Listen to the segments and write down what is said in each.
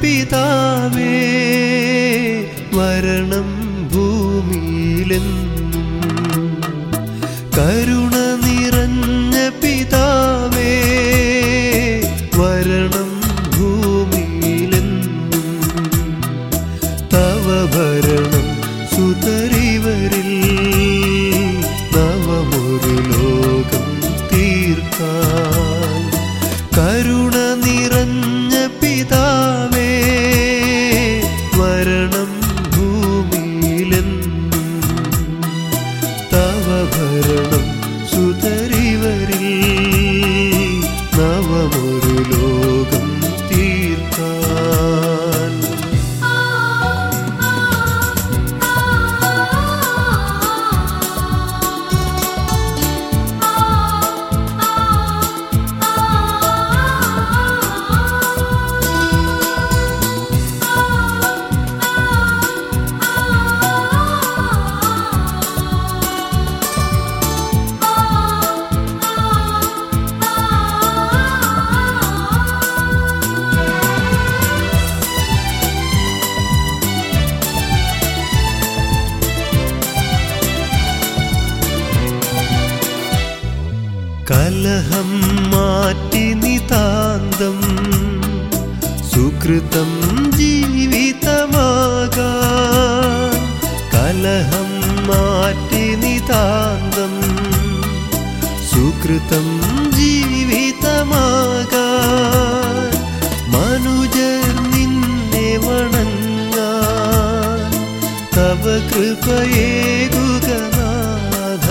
പിതാവേ വരണം ഭൂമിയിലെന്നും കരുണ നിറഞ്ഞ പിതാവേ വരണം ഭൂമിയിലെന്നും തവ ഭരണം സുതറിവരിൽ നവമൊരു ലോകം തീർക്കാൻ കരുണ നിറഞ്ഞ പിതാവേ വരണം ഭൂമിയിലെന്നും തവ ഭരണം സുതറിവരിൽ നവമൊരു ലോകം തീർക്കാൻ കലഹം മാറ്റി നിതാന്തം സുകൃതം ജീവിതമാകാൻ കലഹം മാറ്റി നിതാന്തം സുകൃതം ജീവിതമാകാൻ മനുജർ നിന്നെ വണങ്ങാൻ തവ കൃപയേകുക നാഥ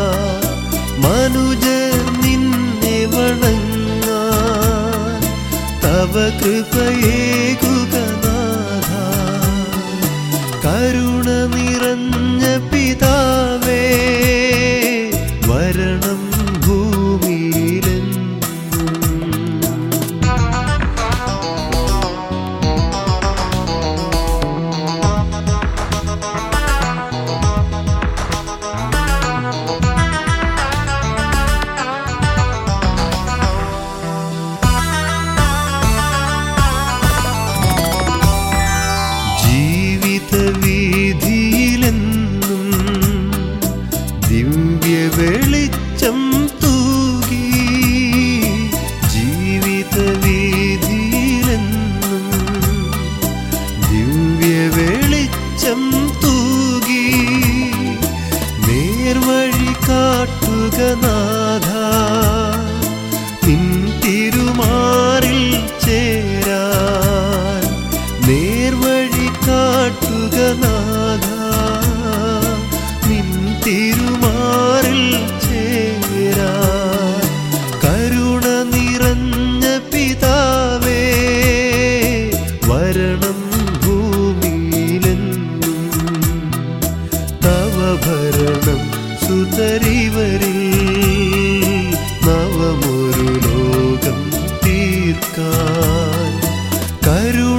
മനുജർ നിന്നെ വണങ്ങാൻ തവ കൃപയേകുക നാഥ കരുണ നിറഞ്ഞ പിതാവേ വരണം ഭൂമിയിലെന്നും ജീവിത വീതിയിലെന്നും ദിവ്യ വെളിച്ചം തൂകി ജീവിത വീതിയിലെന്നും ദിവ്യ വെളിച്ചം തൂകി നേർവഴി കാട്ടുക നാഥ നിൻ തിരുമാറിൽ ചേരാൻ നേർവഴി കാട്ടുക നാഥ നിൻ തിരുമാറിൽ ചേരാൻ കരുണ നിറഞ്ഞ പിതാവേ വരണം ഭൂമിയിലെന്നും തവ ഭരണം സുതറിവരിൽ നവമൊരു ലോകം തീർക്കാൻ കരുണ